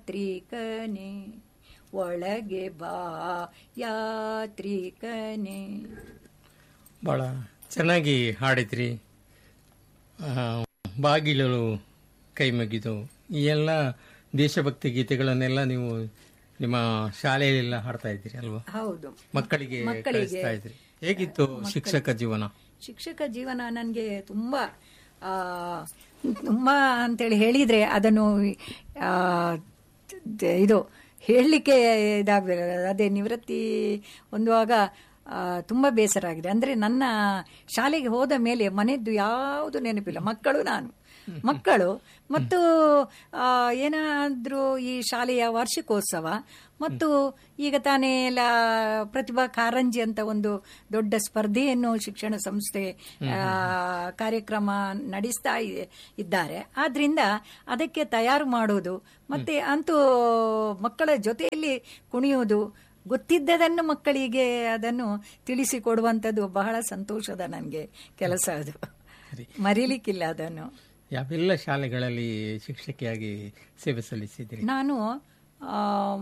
ಯಾತ್ರಿಕನೇ ಒಳಗೆ ಬಾ ಯಾತ್ರಿಕನೇ ಭಾಳ ಚೆನ್ನಾಗಿ ಹಾಡಿದ್ರಿ ಆ, ಬಾಗಿಲಲು ಕೈ ಮುಗಿದು ಈ ಎಲ್ಲ ದೇಶಭಕ್ತಿ ಗೀತೆಗಳನ್ನೆಲ್ಲ ನೀವು ನಿಮ್ಮ ಶಾಲೆಯಲ್ಲೆಲ್ಲ ಹಾಡ್ತಾ ಇದ್ದೀರಿ ಅಲ್ವಾ ಹೌದು ಮಕ್ಕಳಿಗೆ ಮಕ್ಕಳಿಗೆ. ಕಲಿಸ್ತಾ ಇದ್ರಿ ಹೇಗಿತ್ತು ಶಿಕ್ಷಕ ಜೀವನ ಶಿಕ್ಷಕ ಜೀವನ ನನಗೆ ತುಂಬ ಆ, ತುಂಬ ಅಂತೇಳಿ ಹೇಳಿದರೆ ಅದನ್ನು ಆ, ದ- ಇದು ಹೇಳಲಿಕ್ಕೆ ಇದಾಗಬೇಕು ಅದೇ ನಿವೃತ್ತಿ ಹೊಂದುವಾಗ ಆ, ತುಂಬ ಬೇಸರ ಆಗಿದೆ ಅಂದರೆ ನನ್ನ ಶಾಲೆಗೆ ಹೋದ ಮೇಲೆ ಮನೆಯದ್ದು ಯಾವುದು ನೆನಪಿಲ್ಲ ಮಕ್ಕಳು ನಾನು ಮಕ್ಕಳು ಮತ್ತು ಆ, ಏನಾದರೂ ಈ ಶಾಲೆಯ ವಾರ್ಷಿಕೋತ್ಸವ ಮತ್ತು ಈಗ ತಾನೇ ಎಲ್ಲ ಪ್ರತಿಭಾ ಕಾರಂಜಿ ಅಂತ ಒಂದು ದೊಡ್ಡ ಸ್ಪರ್ಧೆಯನ್ನು ಶಿಕ್ಷಣ ಸಂಸ್ಥೆ ಆ, ಕಾರ್ಯಕ್ರಮ ನಡೆಸ್ತಾ ಇ- ಇದ್ದಾರೆ ಆದ್ರಿಂದ ಅದಕ್ಕೆ ತಯಾರು ಮಾಡೋದು ಮತ್ತೆ ಅಂತೂ ಮಕ್ಕಳ ಜೊತೆಯಲ್ಲಿ ಕುಣಿಯೋದು ಗೊತ್ತಿದ್ದದನ್ನು ಮಕ್ಕಳಿಗೆ ಅದನ್ನು ತಿಳಿಸಿಕೊಡುವಂಥದ್ದು ಬಹಳ ಸಂತೋಷದ ನನಗೆ ಕೆಲಸ ಅದು ಮರೀಲಿಕ್ಕಿಲ್ಲ ಅದನ್ನು ಯಾವೆಲ್ಲ ಶಾಲೆಗಳಲ್ಲಿ ಶಿಕ್ಷಕಿಯಾಗಿ ಸೇವೆ ಸಲ್ಲಿಸಿದಿರಿ ನಾನು ಆ,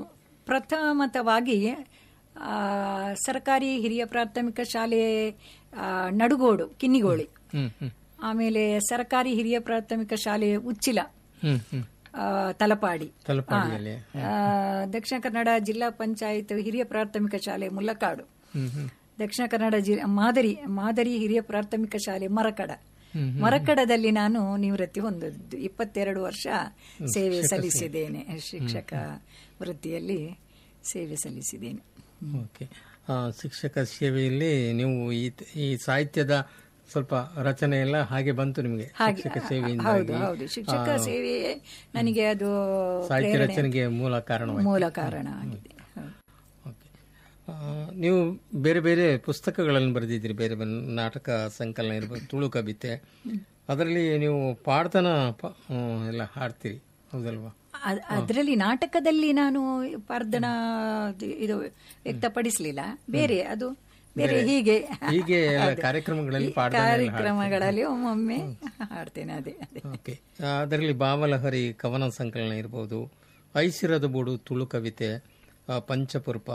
ಪ್ರಥಮತವಾಗಿ ಆ, ಸರ್ಕಾರಿ ಹಿರಿಯ ಪ್ರಾಥಮಿಕ ಶಾಲೆ ಆ, ನಡುಗೋಡು ಕಿನ್ನಿಗೋಳಿ ಹ್ಮ್ ಹ್ಮ್ ಆಮೇಲೆ ಸರ್ಕಾರಿ ಹಿರಿಯ ಪ್ರಾಥಮಿಕ ಶಾಲೆ ಉಚ್ಚಿಲ ಹ್ಮ್ ಹ್ಮ್ ಆ, ತಲಪಾಡಿ ತಲಪಾಡಿಯಲ್ಲಿ ಆ, ದಕ್ಷಿಣ ಕನ್ನಡ ಜಿಲ್ಲಾ ಪಂಚಾಯತ್ ಹಿರಿಯ ಪ್ರಾಥಮಿಕ ಶಾಲೆ ಮುಲ್ಲಕಾಡು ಹ್ಮ್ ಹ್ಮ್ ದಕ್ಷಿಣ ಕನ್ನಡ ಜಿ- ಮಾದರಿ ಮಾದರಿ ಹಿರಿಯ ಪ್ರಾಥಮಿಕ ಶಾಲೆ ಮರಕಡ ಹ್ಮ್ ಮರಕಡದಲ್ಲಿ ನಾನು ನಿವೃತ್ತಿ ಹೊಂದದ್ದು ಇಪ್ಪತ್ತೆರಡು ವರ್ಷ ಸೇವೆ ಸಲ್ಲಿಸಿದ್ದೇನೆ ಶಿಕ್ಷಕ ವೃತ್ತಿಯಲ್ಲಿ ಸೇವೆ ಸಲ್ಲಿಸಿದ್ದೇನೆ ಓಕೆ ಆ, ಶಿಕ್ಷಕ ಸೇವೆಯಲ್ಲಿ ನೀವು ಈ ಈ ಸಾಹಿತ್ಯದ ಸ್ವಲ್ಪ ರಚನೆ ಎಲ್ಲ ಹಾಗೆ ಬಂತು ನಿಮಗೆ ಹಾಗೆ ಶಿಕ್ಷಕ ಹೌದು ಸೇವೆಯಿಂದಾಗಿ ಹೌದು ಶಿಕ್ಷಕ ಸೇವೆಯೇ ನನಗೆ ಅದು ಸಾಹಿತ್ಯ ಪ್ರೇರಣೆ ರಚನೆಗೆ ಮೂಲ ಕಾರಣವಾಯಿತು ಮೂಲ ಕಾರಣ ಆಗಿದೆ ಹೌದು. ಓಕೆ ಆ, ನೀವು ಬೇರೆ ಬೇರೆ ಪುಸ್ತಕಗಳನ್ನು ಬರೆದಿದ್ದೀರಿ ಬೇರೆ ಬೇರೆ ನಾಟಕ ಸಂಕಲನ ಇರ್ಬೋದು ತುಳು ಕವಿತೆ ಅದರಲ್ಲಿ ನೀವು ಪಾಡ್ತನ ಪ- ಹ್ಮ್, ಎಲ್ಲ ಹಾಡ್ತೀರಿ ಹೌದಲ್ವಾ ಅದ್- ಅದರಲ್ಲಿ ನಾಟಕದಲ್ಲಿ ನಾನು ಪಾರ್ಧನ ಇದು ವ್ಯಕ್ತಪಡಿಸಲಿಲ್ಲ ಬೇರೆ ಅದು ಬೇರೆ ಹೀಗೆ ಹೀಗೆ ಎಲ್ಲ ಕಾರ್ಯಕ್ರಮಗಳಲ್ಲಿ ಪಾಡ್ದನ ಎಲ್ಲ ಕಾರ್ಯಕ್ರಮಗಳಲ್ಲಿ ಒಮ್ಮೊಮ್ಮೆ ಹಾಡ್ತೇನೆ ಅದೇ ಅದೇ ಓಕೆ ಆ, ಅದರಲ್ಲಿ ಭಾವಲಹರಿ ಕವನ ಸಂಕಲನ ಇರ್ಬೋದು ಐಸಿರದ ಬೂಡು ತುಳು ಕವಿತೆ ಆ, ಪಂಚಪುರ್ಪ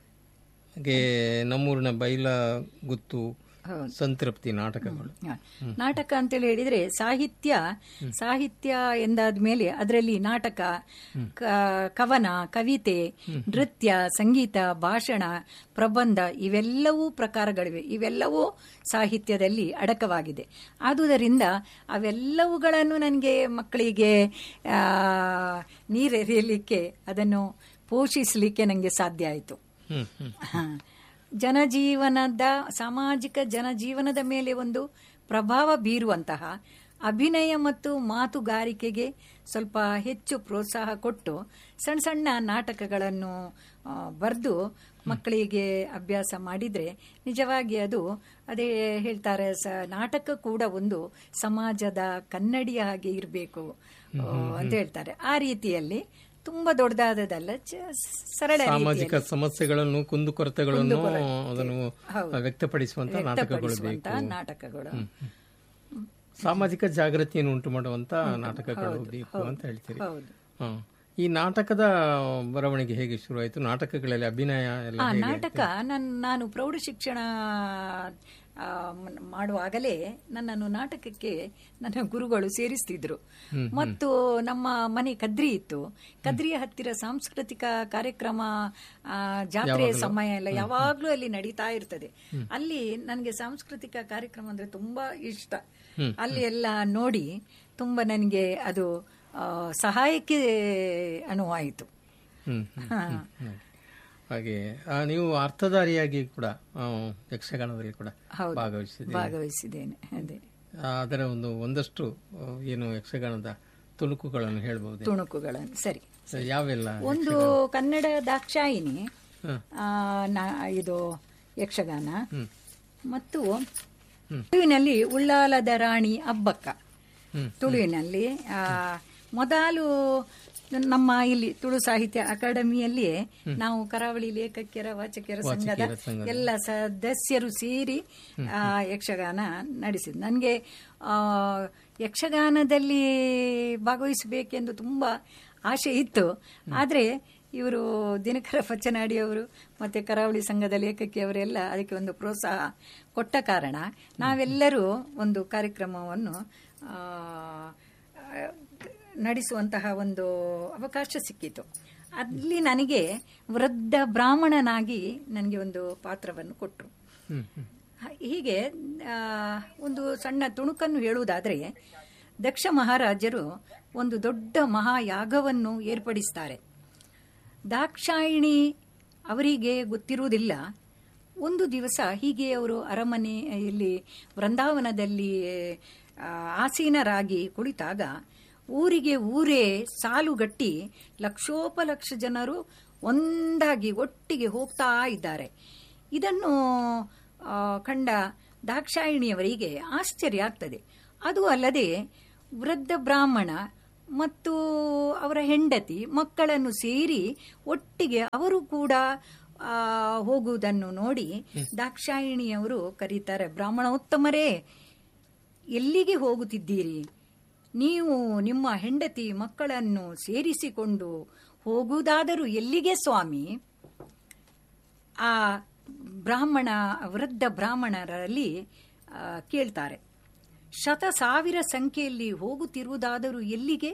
ಹಾಗೆ ನಮ್ಮೂರಿನ ಬೈಲ ಗುತ್ತು ಹೌದು. ಸಂತೃಪ್ತಿ ನಾಟಕಗಳು ಹ. ನಾಟಕ ಅಂತೇಳಿ ಹೇಳಿದ್ರೆ ಸಾಹಿತ್ಯ ಸಾಹಿತ್ಯ ಎಂದಾದ ಮೇಲೆ ಅದರಲ್ಲಿ ನಾಟಕ ಕ- ಕವನ ಕವಿತೆ ನೃತ್ಯ ಸಂಗೀತ ಭಾಷಣ ಪ್ರಬಂಧ ಇವೆಲ್ಲವೂ ಪ್ರಕಾರಗಳಿವೆ ಇವೆಲ್ಲವೂ ಸಾಹಿತ್ಯದಲ್ಲಿ ಅಡಕವಾಗಿದೆ ಆದುದರಿಂದ ಅವೆಲ್ಲವುಗಳನ್ನು ನನಗೆ ಮಕ್ಕಳಿಗೆ ಆ, ನೀರೆರೆಯಲಿಕ್ಕೆ ಅದನ್ನು ಪೋಷಿಸಲಿಕ್ಕೆ ನನಗೆ ಸಾಧ್ಯ ಆಯಿತು ಹ್ಮ್ ಹ್ಮ್ ಹ. ಜನಜೀವನದ ಸಾಮಾಜಿಕ ಜನಜೀವನದ ಮೇಲೆ ಒಂದು ಪ್ರಭಾವ ಬೀರುವಂತಹ ಅಭಿನಯ ಮತ್ತು ಮಾತುಗಾರಿಕೆಗೆ ಸ್ವಲ್ಪ ಹೆಚ್ಚು ಪ್ರೋತ್ಸಾಹ ಕೊಟ್ಟು ಸಣ್ಣ ಸಣ್ಣ ನಾಟಕಗಳನ್ನು ಬರೆದು ಮಕ್ಕಳಿಗೆ ಅಭ್ಯಾಸ ಮಾಡಿದರೆ ನಿಜವಾಗಿ ಅದು ಅದೇ ಹೇಳ್ತಾರೆ ಸ ನಾಟಕ ಕೂಡ ಒಂದು ಸಮಾಜದ ಕನ್ನಡಿಯ ಹಾಗೆ ಇರಬೇಕು ಅಂತ ಹೇಳ್ತಾರೆ ಆ ರೀತಿಯಲ್ಲಿ ತುಂಬಾ ದೊಡ್ಡದಾದದಲ್ಲ ಚ- ಸರಳ ಸಾಮಾಜಿಕ ಸಮಸ್ಯೆಗಳನ್ನು ಕುಂದುಕೊರತೆಗಳನ್ನು ಅದನ್ನು ಹೌದು. ವ್ಯಕ್ತಪಡಿಸುವಂತ ನಾಟಕಗಳು ವ್ಯಕ್ತಪಡಿಸುವಂತ ಬೇಕು ನಾಟಕಗಳು ಸಾಮಾಜಿಕ ಜಾಗೃತಿಯನ್ನು ಉಂಟು ಮಾಡುವಂತ ನಾಟಕಗಳು ಬೇಕು ಅಂತ ಹೇಳ್ತೀರಿ ಹೌದು ಹ. ಈ ನಾಟಕದ ಬರವಣಿಗೆ ಹೇಗೆ ಶುರುವಾಯಿತು ನಾಟಕಗಳಲ್ಲಿ ಅಭಿನಯ ಎಲ್ಲ ಆ ಹೇಗೆ ನಾಟಕ ನನ್ ನಾನು ಪ್ರೌಢ ಶಿಕ್ಷಣ ಆ, ಮ್- ಮಾಡುವಾಗಲೇ ನನ್ನನ್ನು ನಾಟಕಕ್ಕೆ ನನ್ನ ಗುರುಗಳು ಸೇರಿಸ್ತಿದ್ರು ಮತ್ತು ನಮ್ಮ ಮನೆ ಕದ್ರಿ ಇತ್ತು ಕದ್ರಿಯ ಹತ್ತಿರ ಸಾಂಸ್ಕೃತಿಕ ಕಾರ್ಯಕ್ರಮ ಆ, ಜಾತ್ರೆ ಸಮಯ ಎಲ್ಲ ಯಾವಾಗ್ಲೂ ಅಲ್ಲಿ ನಡೀತಾ ಇರ್ತದೆ ಅಲ್ಲಿ ನನಗೆ ಸಾಂಸ್ಕೃತಿಕ ಕಾರ್ಯಕ್ರಮ ಅಂದ್ರೆ ತುಂಬಾ ಇಷ್ಟ ಅಲ್ಲಿ ಎಲ್ಲ ನೋಡಿ ತುಂಬಾ ನನಗೆ ಅದು ಆ, ಸಹಾಯಕ್ಕೆ ಅನುವಾಯಿತು ಹ್ಮ್ ಹ್ಮ್. ಹಾ. ಹಾಗೆ ಆ, ನೀವು ಅರ್ಥಧಾರಿಯಾಗಿ ಕೂಡ ಆ, ಯಕ್ಷಗಾನದಲ್ಲಿ ಕೂಡ ಹೌದು. ಭಾಗವಹಿಸಿದ್ದೀರಿ ಭಾಗವಹಿಸಿದ್ದೇನೆ ಅದೇ ಆ, ಅದರ ಒಂದು ಒಂದಷ್ಟು ಆ, ಏನು ಯಕ್ಷಗಾನದ ತುಣುಕುಗಳನ್ನು ಹೇಳ್ಬಹುದು ತುಣುಕುಗಳನ್ನು ಸರಿ ಯಾವೆಲ್ಲ ಒಂದು ಕನ್ನಡ ದಾಕ್ಷಾಯಿನಿ ಹ. ಆ, ನಾ- ಇದು ಯಕ್ಷಗಾನ ಮತ್ತು ತುಳುವಿನಲ್ಲಿ ಉಳ್ಳಾಲದ ರಾಣಿ ಅಬ್ಬಕ್ಕ ಹ್ಮ್. ತುಳುವಿನಲ್ಲಿ ಆ, ಮೊದಲು ನಮ್ಮ ಇಲ್ಲಿ ತುಳು ಸಾಹಿತ್ಯ ಅಕಾಡೆಮಿಯಲ್ಲಿಯೇ ನಾವು ಕರಾವಳಿ ಲೇಖಕಿಯರ ವಾಚಕಿಯರ ಸಂಘದ ಸಂಘದ. ಎಲ್ಲ ಸದಸ್ಯರು ಸೇರಿ ಆ, ಯಕ್ಷಗಾನ ನಡೆಸಿದ್ದು ನನಗೆ ಯಕ್ಷಗಾನದಲ್ಲಿ ಭಾಗವಹಿಸಬೇಕೆಂದು ತುಂಬ ಆಶೆ ಇತ್ತು ಆದರೆ ಇವರು ದಿನಕರ ಪಚ್ಚನಾಡಿ ಅವರು ಮತ್ತೆ ಕರಾವಳಿ ಸಂಘದ ಲೇಖಕಿ ಅವರೆಲ್ಲ ಅದಕ್ಕೆ ಒಂದು ಪ್ರೋತ್ಸಾಹ ಕೊಟ್ಟ ಕಾರಣ ನಾವೆಲ್ಲರೂ ಒಂದು ಕಾರ್ಯಕ್ರಮವನ್ನು ಆ, ನಡೆಸುವಂತಹ ಒಂದು ಅವಕಾಶ ಸಿಕ್ಕಿತು ಅಲ್ಲಿ ನನಗೆ ವೃದ್ಧ ಬ್ರಾಹ್ಮಣನಾಗಿ ನನಗೆ ಒಂದು ಪಾತ್ರವನ್ನು ಕೊಟ್ಟರು ಹ್ಮ್ ಹ್ಮ್ ಹೀಗೆ ಆ, ಒಂದು ಸಣ್ಣ ತುಣುಕನ್ನು ಹೇಳುವುದಾದರೆ ದಕ್ಷ ಮಹಾರಾಜರು ಒಂದು ದೊಡ್ಡ ಮಹಾಯಾಗವನ್ನು ಏರ್ಪಡಿಸ್ತಾರೆ ದಾಕ್ಷಾಯಿಣಿ ಅವರಿಗೆ ಗೊತ್ತಿರುವುದಿಲ್ಲ ಒಂದು ದಿವಸ ಹೀಗೆ ಅವರು ಅರಮನೆಯಲ್ಲಿ ವೃಂದಾವನದಲ್ಲಿ ಆ, ಆಸೀನರಾಗಿ ಕುಳಿತಾಗ ಊರಿಗೆ ಊರೇ ಸಾಲುಗಟ್ಟಿ ಲಕ್ಷೋಪಲಕ್ಷ ಜನರು ಒಂದಾಗಿ ಒಟ್ಟಿಗೆ ಹೋಗ್ತಾ ಇದ್ದಾರೆ ಇದನ್ನು ಆ, ಕಂಡ ದಾಕ್ಷಾಯಿಣಿಯವರಿಗೆ ಆಶ್ಚರ್ಯ ಆಗ್ತದೆ ಅದು ಅಲ್ಲದೆ ವೃದ್ಧ ಬ್ರಾಹ್ಮಣ ಮತ್ತು ಅವರ ಹೆಂಡತಿ ಮಕ್ಕಳನ್ನು ಸೇರಿ ಒಟ್ಟಿಗೆ ಅವರು ಕೂಡ ಆ, ಹೋಗುವುದನ್ನು ನೋಡಿ ದಾಕ್ಷಾಯಿಣಿಯವರು ಕರೀತಾರೆ ಬ್ರಾಹ್ಮಣೋತ್ತಮರೇ ಎಲ್ಲಿಗೆ ಹೋಗುತ್ತಿದ್ದೀರಿ ನೀವು ನಿಮ್ಮ ಹೆಂಡತಿ ಮಕ್ಕಳನ್ನು ಸೇರಿಸಿಕೊಂಡು ಹೋಗುವುದಾದರೂ ಎಲ್ಲಿಗೆ ಸ್ವಾಮಿ ಆ ಬ್ರಾಹ್ಮಣ ವೃದ್ಧ ಬ್ರಾಹ್ಮಣರಲ್ಲಿ ಆ, ಕೇಳ್ತಾರೆ ಶತ ಸಾವಿರ ಸಂಖ್ಯೆಯಲ್ಲಿ ಹೋಗುತ್ತಿರುವುದಾದರೂ ಎಲ್ಲಿಗೆ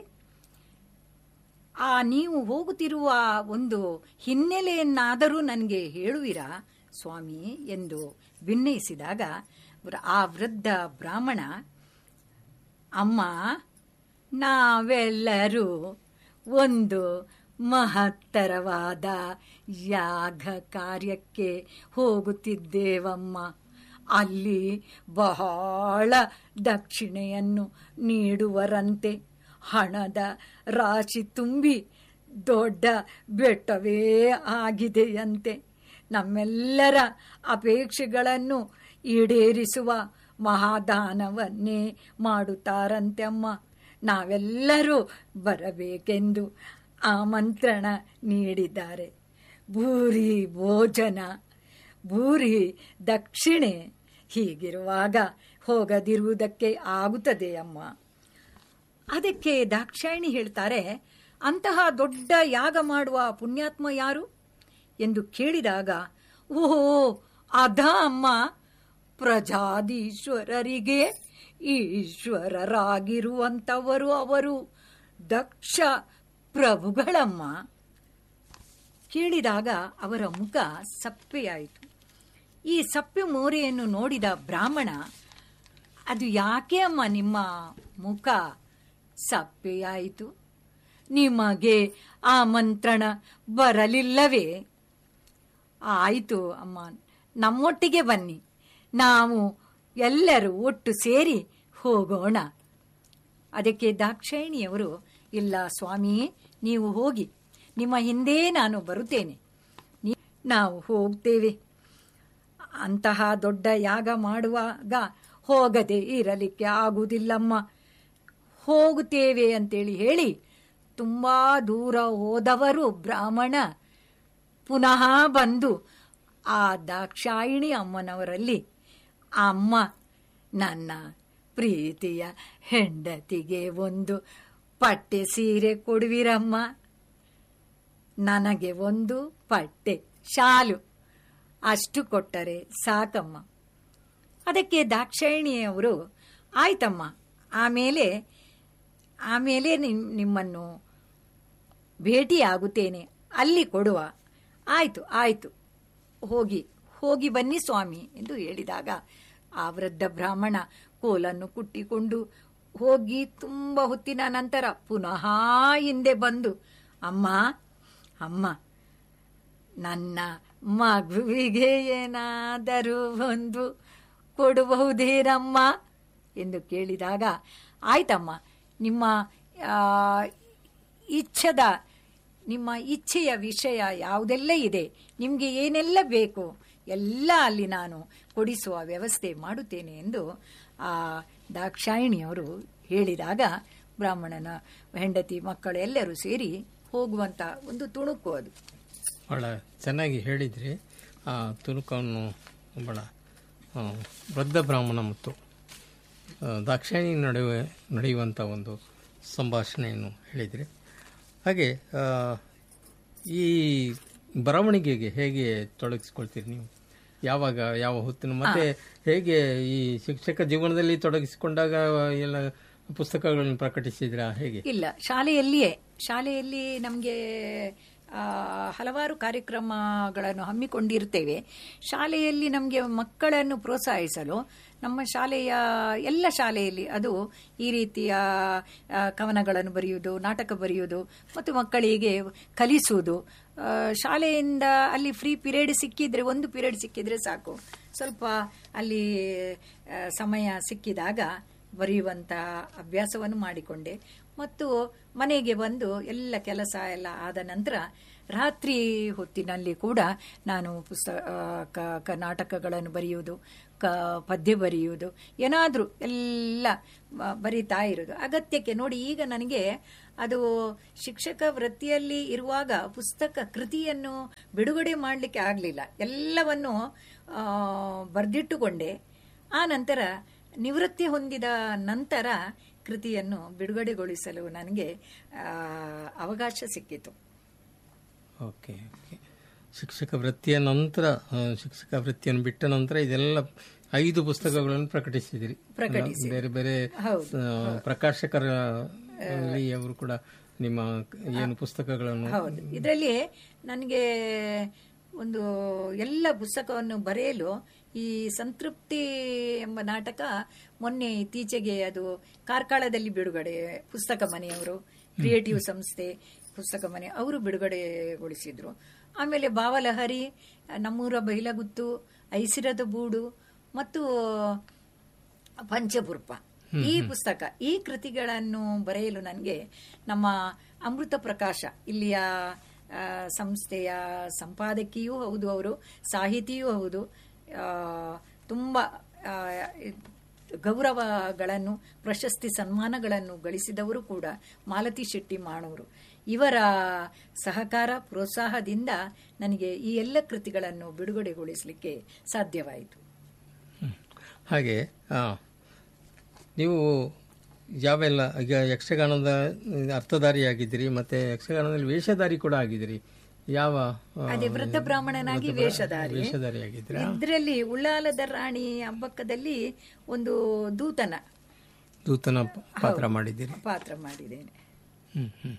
ಆ ನೀವು ಹೋಗುತ್ತಿರುವ ಒಂದು ಹಿನ್ನೆಲೆಯನ್ನಾದರೂ ನನಗೆ ಹೇಳುವಿರಾ ಸ್ವಾಮಿ ಎಂದು ಭಿನ್ನಯಿಸಿದಾಗ ವೃ- ಆ ವೃದ್ಧ ಬ್ರಾಹ್ಮಣ ಅಮ್ಮ ನಾವೆಲ್ಲರೂ ಒಂದು ಮಹತ್ತರವಾದ ಯಾಗ ಕಾರ್ಯಕ್ಕೆ ಹೋಗುತ್ತಿದ್ದೇವಮ್ಮ ಅಲ್ಲಿ ಬಹಳ ದಕ್ಷಿಣೆಯನ್ನು ನೀಡುವರಂತೆ ಹಣದ ರಾಶಿ ತುಂಬಿ ದೊಡ್ಡ ಬೆಟ್ಟವೇ ಆಗಿದೆಯಂತೆ ನಮ್ಮೆಲ್ಲರ ಅಪೇಕ್ಷೆಗಳನ್ನು ಈಡೇರಿಸುವ ಮಹಾದಾನವನ್ನೇ ಮಾಡುತ್ತಾರಂತೆ ಅಮ್ಮ ನಾವೆಲ್ಲರೂ ಬರಬೇಕೆಂದು ಆಮಂತ್ರಣ ನೀಡಿದ್ದಾರೆ ಭೂರಿ ಭೋಜನ ಭೂರಿ ದಕ್ಷಿಣೆ ಹೀಗಿರುವಾಗ ಹೋಗದಿರುವುದಕ್ಕೆ ಆಗುತ್ತದೆ ಅಮ್ಮ ಅದಕ್ಕೆ ದಾಕ್ಷಾಯಿಣಿ ಹೇಳ್ತಾರೆ ಅಂತಹ ದೊಡ್ಡ ಯಾಗ ಮಾಡುವ ಪುಣ್ಯಾತ್ಮ ಯಾರು ಎಂದು ಕೇಳಿದಾಗ ಓಹೋ ಅದ ಅಮ್ಮ ಪ್ರಜಾದೀಶ್ವರರಿಗೆ ಈಶ್ವರರಾಗಿರುವಂತವರು ಅವರು ದಕ್ಷ ಪ್ರಭುಗಳಮ್ಮ ಕೇಳಿದಾಗ ಅವರ ಮುಖ ಸಪ್ಪೆಯಾಯಿತು ಈ ಸಪ್ಪೆ ಮೋರೆಯನ್ನು ನೋಡಿದ ಬ್ರಾಹ್ಮಣ ಅದು ಯಾಕೆ ಅಮ್ಮ ನಿಮ್ಮ ಮುಖ ಸಪ್ಪೆಯಾಯಿತು ನಿಮಗೆ ಆಮಂತ್ರಣ ಬರಲಿಲ್ಲವೇ ಆಯಿತು ಅಮ್ಮ ನಮ್ಮೊಟ್ಟಿಗೆ ಬನ್ನಿ ನಾವು ಎಲ್ಲರೂ ಒಟ್ಟು ಸೇರಿ ಹೋಗೋಣ ಅದಕ್ಕೆ ದಾಕ್ಷಾಯಿಣಿಯವರು ಇಲ್ಲ ಸ್ವಾಮಿ ನೀವು ಹೋಗಿ ನಿಮ್ಮ ಹಿಂದೆ ನಾನು ಬರುತ್ತೇನೆ ನೀ- ನಾವು ಹೋಗ್ತೇವೆ ಅಂತಹ ದೊಡ್ಡ ಯಾಗ ಮಾಡುವಾಗ ಹೋಗದೆ ಇರಲಿಕ್ಕೆ ಆಗುವುದಿಲ್ಲಮ್ಮ ಹೋಗುತ್ತೇವೆ ಅಂತೇಳಿ ಹೇಳಿ ತುಂಬಾ ದೂರ ಹೋದವರು ಬ್ರಾಹ್ಮಣ ಪುನಃ ಬಂದು ಆ ದಾಕ್ಷಾಯಿಣಿ ಅಮ್ಮನವರಲ್ಲಿ ಅಮ್ಮ ನನ್ನ ಪ್ರೀತಿಯ ಹೆಂಡತಿಗೆ ಒಂದು ಪಟ್ಟೆ ಸೀರೆ ಕೊಡುವಿರಮ್ಮ ನನಗೆ ಒಂದು ಪಟ್ಟೆ ಶಾಲು ಅಷ್ಟು ಕೊಟ್ಟರೆ ಸಾಕಮ್ಮ ಅದಕ್ಕೆ ದಾಕ್ಷಾಯಿಣಿಯವರು ಆಯ್ತಮ್ಮ ಆಮೇಲೆ ಆಮೇಲೆ ನಿಮ್- ನಿಮ್ಮನ್ನು ಭೇಟಿಯಾಗುತ್ತೇನೆ ಅಲ್ಲಿ ಕೊಡುವ ಆಯ್ತು ಆಯ್ತು ಹೋಗಿ ಹೋಗಿ ಬನ್ನಿ ಸ್ವಾಮಿ ಎಂದು ಹೇಳಿದಾಗ ಆ ವೃದ್ಧ ಬ್ರಾಹ್ಮಣ ಕೋಲನ್ನು ಕುಟ್ಟಿಕೊಂಡು ಹೋಗಿ ತುಂಬ ಹೊತ್ತಿನ ನಂತರ ಪುನಃ ಹಿಂದೆ ಬಂದು ಅಮ್ಮ ಅಮ್ಮ ನನ್ನ ಮಗುವಿಗೆ ಏನಾದರೂ ಒಂದು ಕೊಡಬಹುದೇನಮ್ಮ ಎಂದು ಕೇಳಿದಾಗ ಆಯ್ತಮ್ಮ ನಿಮ್ಮ ಆ, ಇಚ್ಛದ ನಿಮ್ಮ ಇಚ್ಛೆಯ ವಿಷಯ ಯಾವುದೆಲ್ಲ ಇದೆ ನಿಮಗೆ ಏನೆಲ್ಲ ಬೇಕು ಎಲ್ಲ ಅಲ್ಲಿ ನಾನು ಕೊಡಿಸುವ ವ್ಯವಸ್ಥೆ ಮಾಡುತ್ತೇನೆ ಎಂದು ಆ ದಾಕ್ಷಾಯಿಣಿಯವರು ಹೇಳಿದಾಗ ಬ್ರಾಹ್ಮಣನ ಹೆಂಡತಿ ಮಕ್ಕಳು ಎಲ್ಲರೂ ಸೇರಿ ಹೋಗುವಂತ ಒಂದು ತುಣುಕು ಅದು ಬಹಳ ಚೆನ್ನಾಗಿ ಹೇಳಿದ್ರಿ ಆ ತುಣುಕವನ್ನು ಬಹಳ ಆ, ವೃದ್ಧ ಬ್ರಾಹ್ಮಣ ಮತ್ತು ಆ, ದಾಕ್ಷಾಯಿಣಿ ನಡುವೆ ನಡೆಯುವಂಥ ಒಂದು ಸಂಭಾಷಣೆಯನ್ನು ಹೇಳಿದ್ರಿ ಹಾಗೆ ಆ, ಈ ಬರವಣಿಗೆಗೆ ಹೇಗೆ ತೊಡಗಿಸ್ಕೊಳ್ತೀರಿ ನೀವು ಯಾವಾಗ ಯಾವ ಹೊತ್ತಿನ ಮತ್ತೆ ಹೇಗೆ ಈ ಶಿಕ್ಷಕ ಜೀವನದಲ್ಲಿ ತೊಡಗಿಸಿಕೊಂಡಾಗ ಎಲ್ಲ ಪುಸ್ತಕಗಳನ್ನು ಪ್ರಕಟಿಸಿದ್ರಾ ಹೇಗೆ ಇಲ್ಲ ಶಾಲೆಯಲ್ಲಿಯೇ ಶಾಲೆಯಲ್ಲಿ ನಮಗೆ ಹಲವಾರು ಕಾರ್ಯಕ್ರಮಗಳನ್ನು ಹಮ್ಮಿಕೊಂಡಿರ್ತೇವೆ ಶಾಲೆಯಲ್ಲಿ ನಮಗೆ ಮಕ್ಕಳನ್ನು ಪ್ರೋತ್ಸಾಹಿಸಲು ನಮ್ಮ ಶಾಲೆಯ ಎಲ್ಲ ಶಾಲೆಯಲ್ಲಿ ಅದು ಈ ರೀತಿಯ ಆ, ಕವನಗಳನ್ನು ಬರೆಯುವುದು ನಾಟಕ ಬರೆಯುವುದು ಮತ್ತು ಮಕ್ಕಳಿಗೆ ಕಲಿಸುವುದು ಆ, ಶಾಲೆಯಿಂದ ಅಲ್ಲಿ ಫ್ರೀ ಪಿರಿಯಡ್ ಸಿಕ್ಕಿದ್ರೆ ಒಂದು ಪಿರಿಯಡ್ ಸಿಕ್ಕಿದ್ರೆ ಸಾಕು ಸ್ವಲ್ಪ ಅಲ್ಲಿ ಆ, ಸಮಯ ಸಿಕ್ಕಿದಾಗ ಬರೆಯುವಂಥ ಅಭ್ಯಾಸವನ್ನು ಮಾಡಿಕೊಂಡೆ ಮತ್ತು ಮನೆಗೆ ಬಂದು ಎಲ್ಲ ಕೆಲಸ ಎಲ್ಲ ಆದ ನಂತರ ರಾತ್ರಿ ಹೊತ್ತಿನಲ್ಲಿ ಕೂಡ ನಾನು ಪುಸ್ತಕ ಕ- ಕ- ನಾಟಕಗಳನ್ನು ಬರೆಯುವುದು ಕ ಪದ್ಯ ಬರೆಯುವುದು ಏನಾದರೂ ಎಲ್ಲ ಬ- ಬರಿತಾ ಇರೋದು ಅಗತ್ಯಕ್ಕೆ ನೋಡಿ ಈಗ ನನಗೆ ಅದು ಶಿಕ್ಷಕ ವೃತ್ತಿಯಲ್ಲಿ ಇರುವಾಗ ಪುಸ್ತಕ ಕೃತಿಯನ್ನು ಬಿಡುಗಡೆ ಮಾಡಲಿಕ್ಕೆ ಆಗಲಿಲ್ಲ ಎಲ್ಲವನ್ನು ಆ, ಬರೆದಿಟ್ಟುಕೊಂಡೆ ಆ ನಂತರ ನಿವೃತ್ತಿ ಹೊಂದಿದ ನಂತರ ಕೃತಿಯನ್ನು ಬಿಡುಗಡೆಗೊಳಿಸಲು ನನಗೆ ಆ, ಅವಕಾಶ ಸಿಕ್ಕಿತು ಓಕೆ ಓಕೆ ಶಿಕ್ಷಕ ವೃತ್ತಿಯ ನಂತರ ಆ, ಶಿಕ್ಷಕ ವೃತ್ತಿಯನ್ನು ಬಿಟ್ಟ ನಂತರ ಇದೆಲ್ಲ ಐದು ಪುಸ್ತಕಗಳನ್ನು ಪ್ರಕಟಿಸಿದಿರಿ ಪ್ರಕಟಿಸಿ. ಬೇರೆ ಬೇರೆ ಹೌದು, ಆ, ಪ್ರಕಾಶಕರ ಅಲ್ಲಿ ಅವರು ಕೂಡ ನಿಮ್ಮ ಏನು ಪುಸ್ತಕಗಳನ್ನು ಹೌದು ಇದರಲ್ಲಿ ನನಗೆ ಒಂದು ಎಲ್ಲ ಪುಸ್ತಕವನ್ನು ಬರೆಯಲು ಈ ಸಂತೃಪ್ತಿ ಎಂಬ ನಾಟಕ ಮೊನ್ನೆ ಇತ್ತೀಚೆಗೆ ಅದು ಕಾರ್ಕಳದಲ್ಲಿ ಬಿಡುಗಡೆ ಪುಸ್ತಕ ಮನೆಯವರು ಕ್ರಿಯೇಟಿವ್ ಸಂಸ್ಥೆ ಪುಸ್ತಕ ಮನೆ ಅವರು ಬಿಡುಗಡೆಗೊಳಿಸಿದ್ರು ಆಮೇಲೆ ಬಾವಲಹರಿ ನಮ್ಮೂರ ಬೈಲಗುತ್ತು ಐಸಿರದ ಬೂಡು ಮತ್ತು ಪಂಚಪುರ್ಪ ಈ ಪುಸ್ತಕ ಈ ಕೃತಿಗಳನ್ನು ಬರೆಯಲು ನನಗೆ ನಮ್ಮ ಅಮೃತ ಪ್ರಕಾಶ ಇಲ್ಲಿಯ ಆ, ಸಂಸ್ಥೆಯ ಸಂಪಾದಕಿಯೂ ಹೌದು ಅವರು ಸಾಹಿತಿಯೂ ಹೌದು ಆ, ತುಂಬ ಆ, ಗೌರವಗಳನ್ನು ಪ್ರಶಸ್ತಿ ಸನ್ಮಾನಗಳನ್ನು ಗಳಿಸಿದವರು ಕೂಡ ಮಾಲತಿ ಶೆಟ್ಟಿ ಮಾಣೂರು ಇವರ ಸಹಕಾರ ಪ್ರೋತ್ಸಾಹದಿಂದ ನನಗೆ ಈ ಎಲ್ಲ ಕೃತಿಗಳನ್ನು ಬಿಡುಗಡೆಗೊಳಿಸಲಿಕ್ಕೆ ಸಾಧ್ಯವಾಯಿತು ಹ್ಮ್. ಹಾಗೆ ಆ, ನೀವು ಯಾವೆಲ್ಲ ಈಗ ಯಕ್ಷಗಾನದ ಅರ್ಥಧಾರಿಯಾಗಿದ್ದೀರಿ ಮತ್ತೆ ಯಕ್ಷಗಾನದಲ್ಲಿ ವೇಷಧಾರಿ ಕೂಡ ಆಗಿದ್ದೀರಿ ಯಾವ ಆ, ಅದೇ ವೃತ್ತ ಬ್ರಾಹ್ಮಣನಾಗಿ ವೇಷಧಾರಿ ವೇಷಧಾರಿಯಾಗಿದ್ದೀರಾ ಇದರಲ್ಲಿ ಉಳ್ಳಾಲದ ರಾಣಿ ಹಬ್ಬಕ್ಕದಲ್ಲಿ ಒಂದು ದೂತನ ದೂತನ ಪ- ಪಾತ್ರ ಮಾಡಿದ್ದೀರಿ ಪಾತ್ರ ಮಾಡಿದ್ದೇನೆ ಹ್ಮ್ ಹ್ಮ್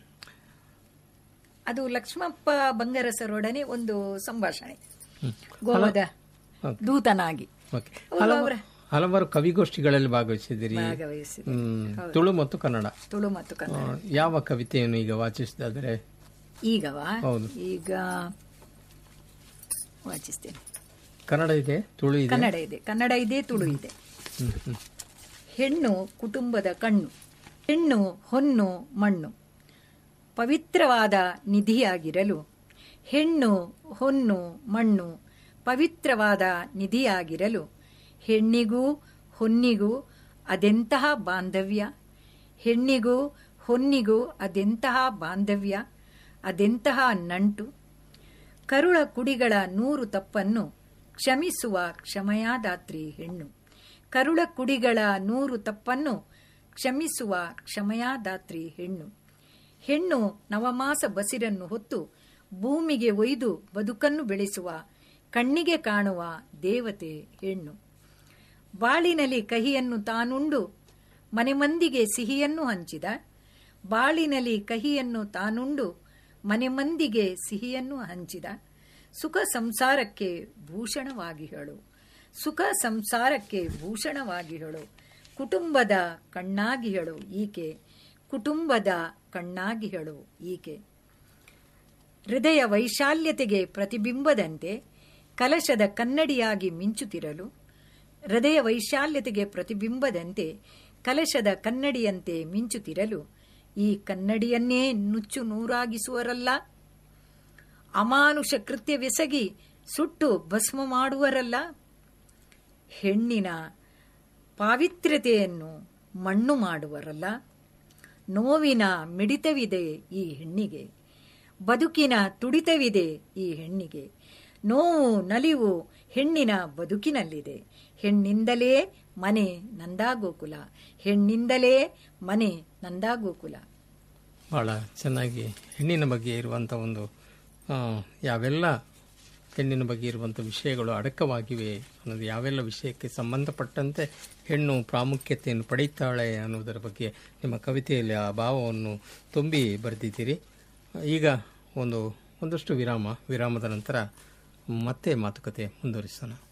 ಅದು ಲಕ್ಷ್ಮಪ್ಪ ಬಂಗರಸರೊಡನೆ ಒಂದು ಸಂಭಾಷಣೆ ಹ್ಮ್. ಗೋವಾದ ಓಕೆ. ದೂತನಾಗಿ ಓಕೆ ಹಲವಾರು ಹಲವಾರು ಕವಿಗೋಷ್ಠಿಗಳಲ್ಲಿ ಭಾಗವಹಿಸಿದ್ದೀರಿ ಭಾಗವಹಿಸಿದೆ ಹ್ಮ್. ತುಳು ಮತ್ತು ಕನ್ನಡ ತುಳು ಮತ್ತು ಆ, ಕನ್ನಡ ಯಾವ ಕವಿತೆಯನ್ನು ಈಗ ವಾಚಿಸಿದಾದ್ರೆ ಈಗವಾ ಹೌದು. ಈಗ ವಾಚಿಸ್ತೇನೆ ಕನ್ನಡ ಇದೆ ತುಳು ಇದೆ ಕನ್ನಡ ಇದೆ ಕನ್ನಡ ಇದೆ ತುಳು ಇದೆ ಹ್ಮ್, ಹ್ಮ್. ಹೆಣ್ಣು ಕುಟುಂಬದ ಕಣ್ಣು ಹೆಣ್ಣು ಹೊನ್ನು ಮಣ್ಣು ಪವಿತ್ರವಾದ ನಿಧಿಯಾಗಿರಲು ಹೆಣ್ಣು ಹೊನ್ನು ಮಣ್ಣು ಪವಿತ್ರವಾದ ನಿಧಿಯಾಗಿರಲು ಹೆಣ್ಣಿಗೂ ಹೊನ್ನಿಗೂ ಅದೆಂತಹ ಬಾಂಧವ್ಯ ಹೆಣ್ಣಿಗೂ ಹೊನ್ನಿಗೂ ಅದೆಂತಹ ಬಾಂಧವ್ಯ ಅದೆಂತಹ ನಂಟು ಕರುಳ ಕುಡಿಗಳ ನೂರು ತಪ್ಪನ್ನು ಕ್ಷಮಿಸುವ ಕ್ಷಮಯಾದಾತ್ರಿ ಹೆಣ್ಣು ಕರುಳ ಕುಡಿಗಳ ನೂರು ತಪ್ಪನ್ನು ಕ್ಷಮಿಸುವ ಕ್ಷಮಯಾದಾತ್ರಿ ಹೆಣ್ಣು ಹೆಣ್ಣು ನವಮಾಸ ಬಸಿರನ್ನು ಹೊತ್ತು ಭೂಮಿಗೆ ಒಯ್ದು ಬದುಕನ್ನು ಬೆಳೆಸುವ ಕಣ್ಣಿಗೆ ಕಾಣುವ ದೇವತೆ ಹೆಣ್ಣು ಬಾಳಿನಲ್ಲಿ ಕಹಿಯನ್ನು ತಾನುಂಡು ಮನೆ ಮಂದಿಗೆ ಸಿಹಿಯನ್ನು ಹಂಚಿದ ಬಾಳಿನಲ್ಲಿ ಕಹಿಯನ್ನು ತಾನುಂಡು ಮನೆ ಮಂದಿಗೆ ಸಿಹಿಯನ್ನು ಹಂಚಿದ ಸುಖ ಸಂಸಾರಕ್ಕೆ ಭೂಷಣವಾಗಿ ಹೇಳು ಸುಖ ಸಂಸಾರಕ್ಕೆ ಭೂಷಣವಾಗಿ ಹೇಳು ಕುಟುಂಬದ ಕಣ್ಣಾಗಿ ಹೇಳು ಈಕೆ ಕುಟುಂಬದ ಕಣ್ಣಾಗಿ ಹೇಳು ಈಕೆ ಹೃದಯ ವೈಶಾಲ್ಯತೆಗೆ ಪ್ರತಿಬಿಂಬದಂತೆ ಕಲಶದ ಕನ್ನಡಿಯಾಗಿ ಮಿಂಚುತ್ತಿರಲು ಹೃದಯ ವೈಶಾಲ್ಯತೆಗೆ ಪ್ರತಿಬಿಂಬದಂತೆ ಕಲಶದ ಕನ್ನಡಿಯಂತೆ ಮಿಂಚುತ್ತಿರಲು ಈ ಕನ್ನಡಿಯನ್ನೇ ನುಚ್ಚು ನೂರಾಗಿಸುವರಲ್ಲ ಅಮಾನುಷ ಕೃತ್ಯವೆಸಗಿ ಸುಟ್ಟು ಭಸ್ಮ ಮಾಡುವರಲ್ಲ ಹೆಣ್ಣಿನ ಪಾವಿತ್ರ್ಯತೆಯನ್ನು ಮಣ್ಣು ಮಾಡುವರಲ್ಲ ನೋವಿನ ಮಿಡಿತವಿದೆ ಈ ಹೆಣ್ಣಿಗೆ ಬದುಕಿನ ತುಡಿತವಿದೆ ಈ ಹೆಣ್ಣಿಗೆ ನೋವು ನಲಿವು ಹೆಣ್ಣಿನ ಬದುಕಿನಲ್ಲಿದೆ ಹೆಣ್ಣಿಂದಲೇ ಮನೆ ನಂದಾಗೋಕುಲ ಹೆಣ್ಣಿಂದಲೇ ಮನೆ ನಂದಾಗೋಕುಲ ಭಾಳ ಚೆನ್ನಾಗಿ ಹೆಣ್ಣಿನ ಬಗ್ಗೆ ಇರುವಂಥ ಒಂದು ಆ, ಯಾವೆಲ್ಲ ಹೆಣ್ಣಿನ ಬಗ್ಗೆ ಇರುವಂಥ ವಿಷಯಗಳು ಅಡಕವಾಗಿವೆ ಅನ್ನೋದು ಯಾವೆಲ್ಲ ವಿಷಯಕ್ಕೆ ಸಂಬಂಧಪಟ್ಟಂತೆ ಹೆಣ್ಣು ಪ್ರಾಮುಖ್ಯತೆಯನ್ನು ಪಡೀತಾಳೆ ಅನ್ನೋದರ ಬಗ್ಗೆ ನಿಮ್ಮ ಕವಿತೆಯಲ್ಲಿ ಆ ಭಾವವನ್ನು ತುಂಬಿ ಬರೆದಿದ್ದೀರಿ ಈಗ ಒಂದು ಒಂದಷ್ಟು ವಿರಾಮ ವಿರಾಮದ ನಂತರ ಮತ್ತೆ ಮಾತುಕತೆ ಮುಂದುವರಿಸೋಣ